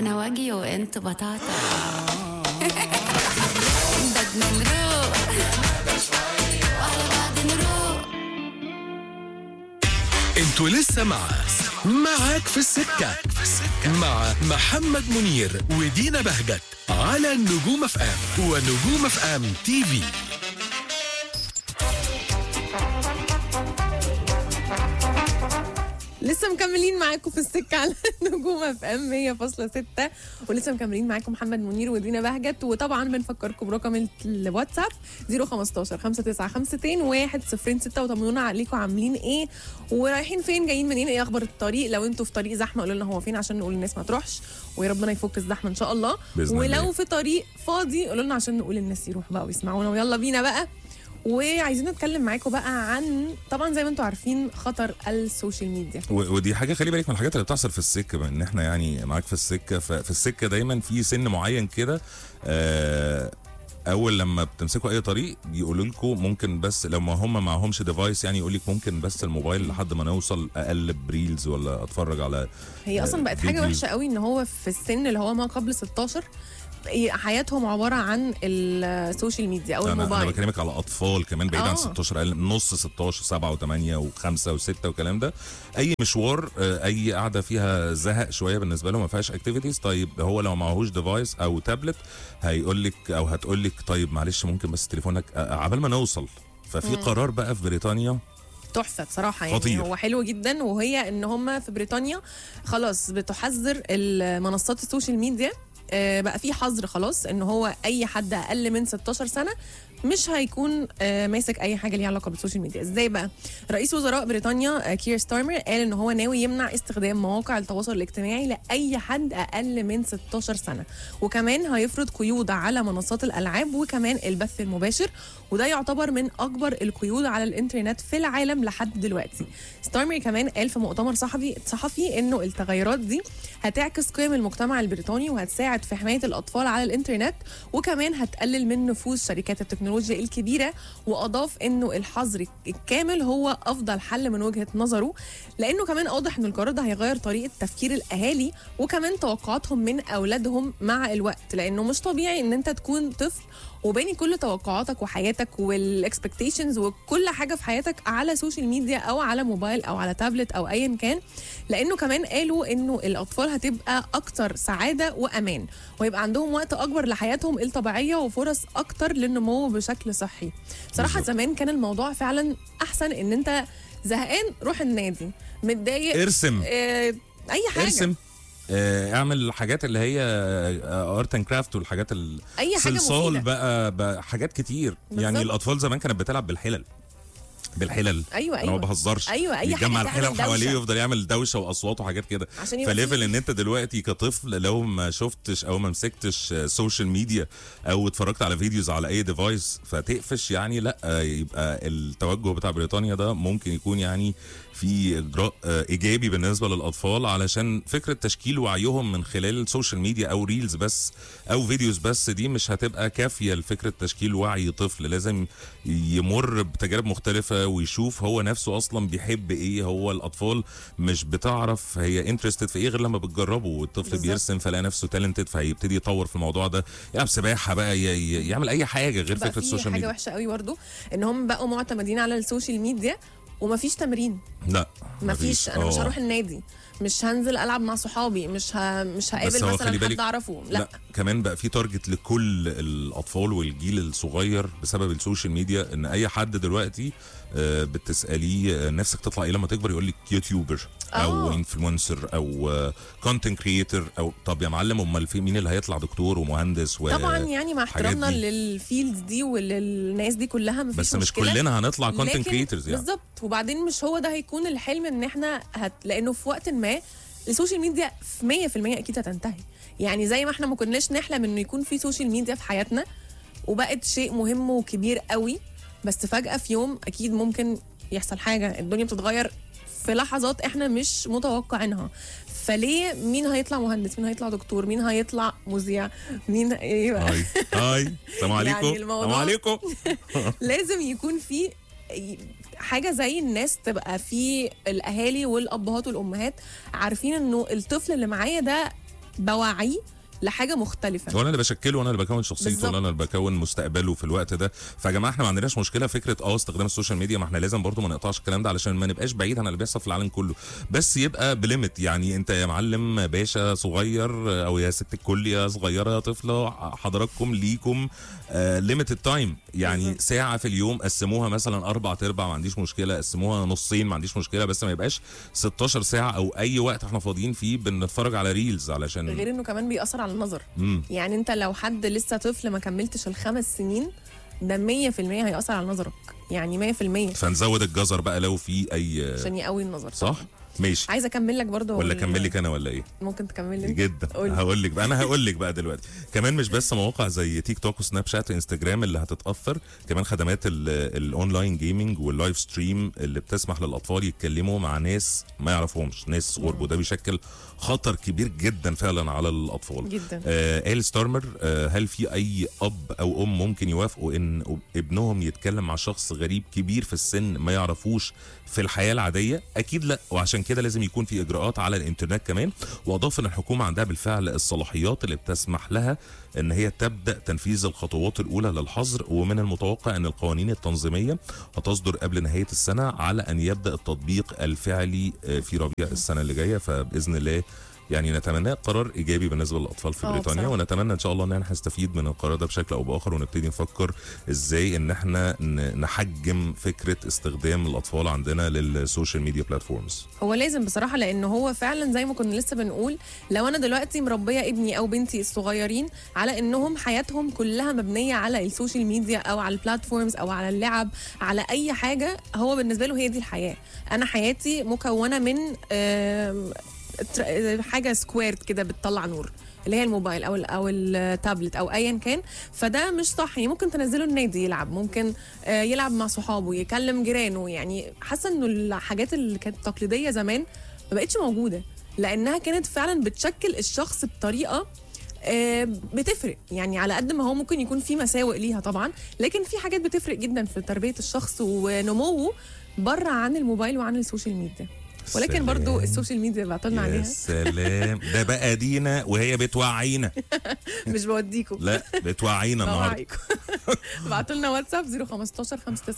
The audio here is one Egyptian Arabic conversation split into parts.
انا واجي وانت بطاطا بدنا نروق وعلى بعض نروق انتوا لسه مع معاك في السكة مع محمد منير ودينا بهجت على النجوم اف ام ونجوم اف ام تي في لسه مكملين معاكم في السكه على نجوم اف ام 100.6 ولسه مكملين معاكم محمد منير ودينا بهجت وطبعا بنفكركم برقم الواتساب 015 5952 106 وطمنونا عليكم عاملين ايه ورايحين فين جايين منين ايه اخبار الطريق لو انتوا في طريق زحمه قولوا لنا هو فين عشان نقول للناس ما تروحش ويا ربنا يفك الزحمه ان شاء الله بإذن ولو الله. في طريق فاضي قولوا لنا عشان نقول للناس يروحوا بقى ويسمعونا ويلا بينا بقى وعايزين نتكلم معاكم بقى عن طبعا زي ما انتم عارفين خطر السوشيال ميديا و- ودي حاجه خلي بالك من الحاجات اللي بتحصل في السكه بما ان احنا يعني معاك في السكه ففي السكه دايما في سن معين كده آه، اول لما بتمسكوا اي طريق بيقولوا لكم ممكن بس لو ما هم معهمش ديفايس يعني يقول لك ممكن بس الموبايل لحد ما نوصل اقلب ريلز ولا اتفرج على هي اصلا بقت حاجه فيديوز. وحشه قوي ان هو في السن اللي هو ما قبل 16 هي حياتهم عباره عن السوشيال ميديا او انا انا الموبايل بكلمك على اطفال كمان بعيد آه. عن 16 اقل نص 16 7 و8 و5 و6 والكلام ده اي مشوار آه، اي قاعده فيها زهق شويه بالنسبه له ما فيهاش اكتيفيتيز طيب هو لو معهوش ديفايس او تابلت هيقول لك او هتقول لك طيب معلش ممكن بس تليفونك آه، عبال ما نوصل ففي قرار بقى في بريطانيا تحفه بصراحه يعني خطير. هو حلو جدا وهي ان هم في بريطانيا خلاص بتحذر المنصات السوشيال ميديا آه، بقى في حظر خلاص ان هو اي حد اقل من 16 سنه مش هيكون آه، ماسك اي حاجه ليها علاقه بالسوشيال ميديا ازاي بقى رئيس وزراء بريطانيا آه، كير ستارمر قال ان هو ناوي يمنع استخدام مواقع التواصل الاجتماعي لاي حد اقل من 16 سنه وكمان هيفرض قيود على منصات الالعاب وكمان البث المباشر وده يعتبر من اكبر القيود على الانترنت في العالم لحد دلوقتي ستارمر كمان قال في مؤتمر صحفي صحفي انه التغيرات دي هتعكس قيم المجتمع البريطاني وهتساعد في حمايه الاطفال على الانترنت وكمان هتقلل من نفوذ شركات التكنولوجيا الكبيره واضاف انه الحظر الكامل هو افضل حل من وجهه نظره لانه كمان واضح ان القرار ده هيغير طريقه تفكير الاهالي وكمان توقعاتهم من اولادهم مع الوقت لانه مش طبيعي ان انت تكون طفل وباني كل توقعاتك وحياتك والاكسبكتيشنز وكل حاجه في حياتك على سوشيال ميديا او على موبايل او على تابلت او ايا كان لانه كمان قالوا انه الاطفال هتبقى اكتر سعاده وامان ويبقى عندهم وقت اكبر لحياتهم الطبيعيه وفرص اكتر للنمو بشكل صحي بصراحه بالظبط. زمان كان الموضوع فعلا احسن ان انت زهقان روح النادي متضايق ارسم آه، اي حاجه ارسم آه، اعمل الحاجات اللي هي ارت اند كرافت والحاجات ال- اي حاجه صلصال مفيده بقى, بقى حاجات كتير بالظبط. يعني الاطفال زمان كانت بتلعب بالحلل بالحلل ايوه انا ما ايوه بهزرش أيوة، أي يجمع حاجة تعمل الحلل حواليه دوشة. ويفضل يعمل دوشه واصوات وحاجات كده عشان يبقى فليفل فيه- ان انت دلوقتي كطفل لو ما شفتش او ما مسكتش سوشيال ميديا او اتفرجت على فيديوز على اي ديفايس فتقفش يعني لا يبقى التوجه بتاع بريطانيا ده ممكن يكون يعني في اجراء آه، ايجابي بالنسبه للاطفال علشان فكره تشكيل وعيهم من خلال السوشيال ميديا او ريلز بس او فيديوز بس دي مش هتبقى كافيه لفكره تشكيل وعي طفل لازم يمر بتجارب مختلفه ويشوف هو نفسه اصلا بيحب ايه هو الاطفال مش بتعرف هي انترستد في ايه غير لما بتجربه والطفل بالظبط. بيرسم فلاقي نفسه تالنتد فهيبتدي يطور في الموضوع ده يلعب سباحه بقى ي- ي- يعمل اي حاجه غير بقى فكره في السوشيال حاجه ميديا وحشه قوي برضو ان هم بقوا معتمدين على السوشيال ميديا ومفيش تمرين لا مفيش انا مش آه. هروح النادي مش هنزل العب مع صحابي مش ه... مش بس هقابل هو مثلا خلي حد بالك- اعرفه لا, لا كمان بقى في تارجت لكل الاطفال والجيل الصغير بسبب السوشيال ميديا ان اي حد دلوقتي آه، بتساليه آه، نفسك تطلع ايه لما تكبر يقول لك يوتيوبر او آه. انفلونسر او كونتنت كريتور او طب يا معلم امال في مين اللي هيطلع دكتور ومهندس و طبعا يعني مع الحاجات احترامنا دي. للفيلدز دي وللناس دي كلها مفيش بس مش مشكلة. كلنا هنطلع كونتنت لكن كريتورز يعني بالظبط وبعدين مش هو ده هيكون الحلم ان احنا هت... لانه في وقت ما السوشيال ميديا في 100% اكيد هتنتهي يعني زي ما احنا ما كناش نحلم انه يكون في سوشيال ميديا في حياتنا وبقت شيء مهم وكبير قوي بس فجأة في يوم اكيد ممكن يحصل حاجة الدنيا بتتغير في لحظات احنا مش متوقعينها فليه مين هيطلع مهندس مين هيطلع دكتور مين هيطلع مذيع مين ايه بقى هاي هاي السلام يعني عليكم الموضوع- السلام عليكم لازم يكون في حاجه زي الناس تبقى في الاهالي والابهات والامهات عارفين انه الطفل اللي معايا ده بوعيه لحاجه مختلفه وانا اللي بشكله وانا اللي بكون شخصيته بالظبط. وانا اللي بكون مستقبله في الوقت ده فيا جماعه احنا ما عندناش مشكله فكره اه استخدام السوشيال ميديا ما احنا لازم برضو ما نقطعش الكلام ده علشان ما نبقاش بعيد عن اللي بيحصل في العالم كله بس يبقى بليمت يعني انت يا معلم باشا صغير او يا ست الكل يا صغيره يا طفله حضراتكم ليكم ليميتد تايم يعني بالظبط. ساعه في اليوم قسموها مثلا اربع ارباع ما عنديش مشكله قسموها نصين ما عنديش مشكله بس ما يبقاش 16 ساعه او اي وقت احنا فاضيين فيه بنتفرج على ريلز علشان غير انه كمان بيأثر على النظر مم. يعني انت لو حد لسه طفل ما كملتش الخمس سنين ده 100% هيأثر على نظرك يعني 100% فنزود الجزر بقى لو في اي عشان يقوي النظر صح ماشي عايزه اكمل لك برضه ولا وال- اكمل لك انا ولا ايه ممكن تكمل لي جدا قولي. هقول لك بقى انا هقول لك بقى دلوقتي كمان مش بس مواقع زي تيك توك وسناب شات وانستجرام اللي هتتاثر كمان خدمات ال- الاونلاين جيمنج واللايف ستريم اللي بتسمح للاطفال يتكلموا مع ناس ما يعرفهمش ناس قرب وده بيشكل خطر كبير جدا فعلا على الاطفال جدا آه آل ستارمر آه هل في اي اب او ام ممكن يوافقوا ان ابنهم يتكلم مع شخص غريب كبير في السن ما يعرفوش في الحياه العاديه اكيد لا وعشان كده لازم يكون في اجراءات على الانترنت كمان واضاف ان الحكومه عندها بالفعل الصلاحيات اللي بتسمح لها ان هي تبدا تنفيذ الخطوات الاولى للحظر ومن المتوقع ان القوانين التنظيميه هتصدر قبل نهايه السنه على ان يبدا التطبيق الفعلي آه، في ربيع السنه اللي جايه فباذن الله يعني نتمنى قرار ايجابي بالنسبه للاطفال في آه، بريطانيا بصراحة. ونتمنى ان شاء الله ان احنا نستفيد من القرار ده بشكل او باخر ونبتدي نفكر ازاي ان احنا ن- نحجم فكره استخدام الاطفال عندنا للسوشيال ميديا بلاتفورمز هو لازم بصراحه لان هو فعلا زي ما كنا لسه بنقول لو انا دلوقتي مربيه ابني او بنتي الصغيرين على انهم حياتهم كلها مبنيه على السوشيال ميديا او على البلاتفورمز او على اللعب على اي حاجه هو بالنسبه له هي دي الحياه انا حياتي مكونه من آم، تر- حاجه سكويرد كده بتطلع نور اللي هي الموبايل او ال او التابلت او ايا كان فده مش صح يعني ممكن تنزله النادي يلعب ممكن آه، يلعب مع صحابه يكلم جيرانه يعني حاسه انه الحاجات اللي كانت تقليديه زمان ما بقتش موجوده لانها كانت فعلا بتشكل الشخص بطريقه آه، بتفرق يعني على قد ما هو ممكن يكون في مساوئ ليها طبعا لكن في حاجات بتفرق جدا في تربيه الشخص ونموه بره عن الموبايل وعن السوشيال ميديا ولكن سلام. برضو السوشيال ميديا بعتلنا يا عليها سلام ده بقى دينا وهي بتوعينا مش بوديكم لا بتوعينا النهارده بوعيكم بعتوا لنا واتساب 015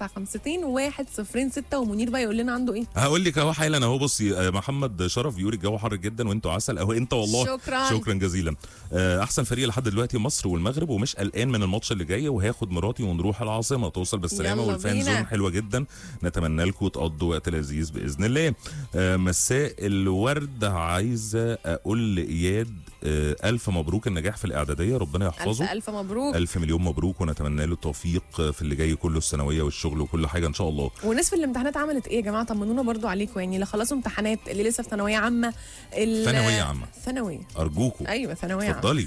5952 106 ومنير بقى يقول لنا عنده ايه هقول لك اهو حالا اهو بصي آه، محمد شرف بيقول الجو حر جدا وانتوا عسل اهو انت والله شكراً. شكرا جزيلا آه، احسن فريق لحد دلوقتي مصر والمغرب ومش قلقان من الماتش اللي جاي وهاخد مراتي ونروح العاصمه توصل بالسلامه يلا والفان بينا. زون حلوه جدا نتمنى لكم تقضوا وقت لذيذ باذن الله آه، مساء الورد عايزه اقول لاياد آه، الف مبروك النجاح في الاعداديه ربنا الف يحفظه الف مبروك ألف مليون مبروك ونتمنى له التوفيق في اللي جاي كله الثانوية والشغل وكل حاجة إن شاء الله والناس في الامتحانات عملت ايه يا جماعه طمنونا برضو عليكم يعني اللي خلصوا امتحانات اللي لسه في ثانويه عامه ال- ثانوية عامة. ثانويه أرجوكم ايوه ثانويه عامه اتفضلي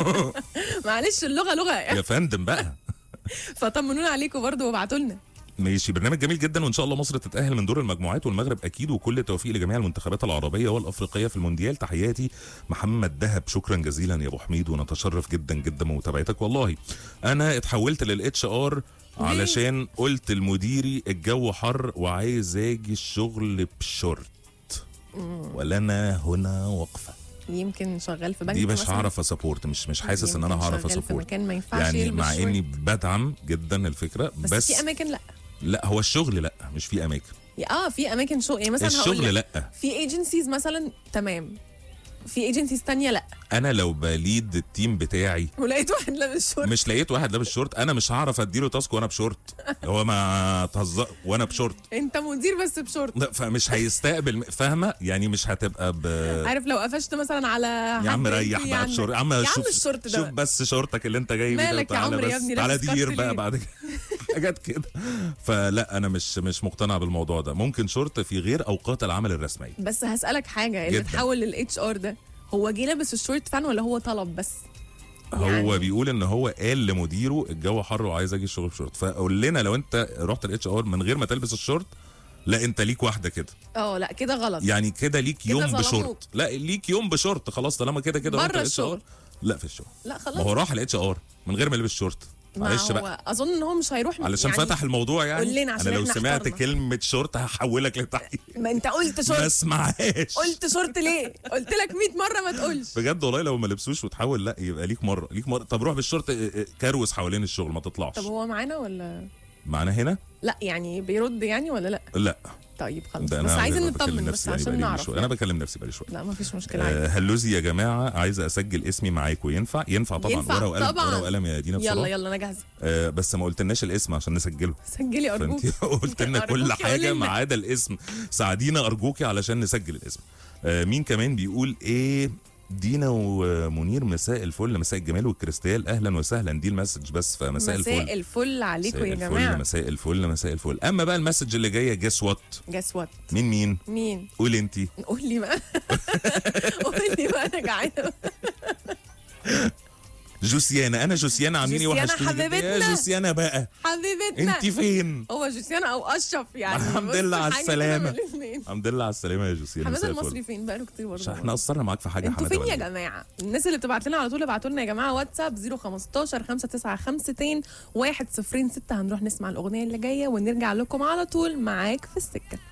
معلش اللغه لغه يا فندم بقى فطمنونا عليكم برضو وابعتوا لنا ماشي برنامج جميل جدا وان شاء الله مصر تتاهل من دور المجموعات والمغرب اكيد وكل التوفيق لجميع المنتخبات العربيه والافريقيه في المونديال تحياتي محمد دهب شكرا جزيلا يا ابو حميد ونتشرف جدا جدا بمتابعتك والله انا اتحولت للاتش ار علشان قلت لمديري الجو حر وعايز اجي الشغل بشورت ولنا هنا وقفه يمكن شغال في بنك دي مش مثلاً. هعرف اسابورت مش مش حاسس ان انا يمكن هعرف شغال في اسابورت مكان ما ينفعش يعني يلبس مع شورت. اني بدعم جدا الفكره بس, بس, في اماكن لا لا هو الشغل لا مش في اماكن اه في اماكن شغل يعني مثلا هقول الشغل لك، لا في ايجنسيز مثلا تمام في ايجنسيز تانية لا انا لو بليد التيم بتاعي ولقيت واحد لابس شورت مش لقيت واحد لابس شورت انا مش هعرف اديله تاسك وانا بشورت هو ما تهزر وانا بشورت انت مدير بس بشورت لا فمش هيستقبل فاهمه يعني مش هتبقى ب عارف لو قفشت مثلا على يا عم حد ريح انتي بقى يعني- بشورت يا عم يا عم شوف الشورت ده شوف بقى. بس شورتك اللي انت جاي بيه ده مالك يا وتعالى عمرو يا بس ابني تعالى لابس دير كات بقى ليه؟ بعد كده حاجات كده فلا انا مش مش مقتنع بالموضوع ده ممكن شورت في غير اوقات العمل الرسميه بس هسألك حاجة اللي جداً. تحول للاتش ار ده هو جه لابس الشورت فعلا ولا هو طلب بس؟ هو يعني- بيقول ان هو قال لمديره الجو حر وعايز اجي الشغل بشورت فقول لنا لو انت رحت الاتش ار من غير ما تلبس الشورت لا انت ليك واحده كده اه لا كده غلط يعني كده ليك كده يوم ظلموك. بشورت لا ليك يوم بشورت خلاص طالما كده كده بره رحت ال HR. الشغل. لا في الشغل لا ما خلاص هو راح الاتش ار من غير ما يلبس شورت ما معلش هو بقى اظن ان هو مش هيروح علشان يعني فتح الموضوع يعني قول لنا عشان انا لو إحنا سمعت احترنا. كلمه شورت هحولك لتحقيق ما انت قلت ما شورت اسمعهاش قلت شورت ليه قلت لك 100 مره ما تقولش بجد والله لو ما لبسوش وتحول لا يبقى ليك مره ليك مره طب روح بالشورت اه، اه، كروس حوالين الشغل ما تطلعش طب هو معانا ولا معانا هنا لا يعني بيرد يعني ولا لا لا طيب خلاص ده بس انا عايزين بكلم نطمن نفسي بس يعني عشان بقالي نعرف شوية. يعني. انا بكلم نفسي بقالي شويه لا ما فيش مشكله آه، عادي هلوزي يا جماعه عايزه اسجل اسمي معاكم ينفع ينفع طبعا ينفع ورقه وقلم طبعاً. ورقه وقلم يا دينا يلا بسرعه يلا انا جاهزه آه بس ما قلتلناش الاسم عشان نسجله سجلي ارجوك فانت قلت لنا كل أرجوكي حاجه قولي ما لنا. عدا الاسم ساعدينا ارجوكي علشان نسجل الاسم آه مين كمان بيقول ايه دينا ومنير مساء الفل مساء الجمال والكريستال اهلا وسهلا دي المسج بس فمساء الفل مساء الفل عليكم مساء يا الفل جماعه مساء الفل مساء الفل اما بقى المسج اللي جايه جس وات جاس وات مين مين مين قول انت قول لي بقى قول لي بقى انا جعانه جوسيانا انا جوسيانا عاملين جوسيانا وحشتوني جدا. يا حبيبتنا. جوسيانا بقى حبيبتنا انت فين هو جوسيانا او اشرف يعني الحمد بص، لله على حاجة كده السلامة. من الاتنين. الحمد لله على السلامه يا جوسيانا حماده مساء الفل. المصري فين بقاله كتير برضه مش احنا قصرنا معاك في حاجه انتوا حماده فين يا ولا إيه؟ جماعه الناس اللي بتبعت لنا على طول ابعتوا لنا يا جماعه واتساب 015 595 106 هنروح نسمع الاغنيه اللي جايه ونرجع لكم على طول معاك في السكه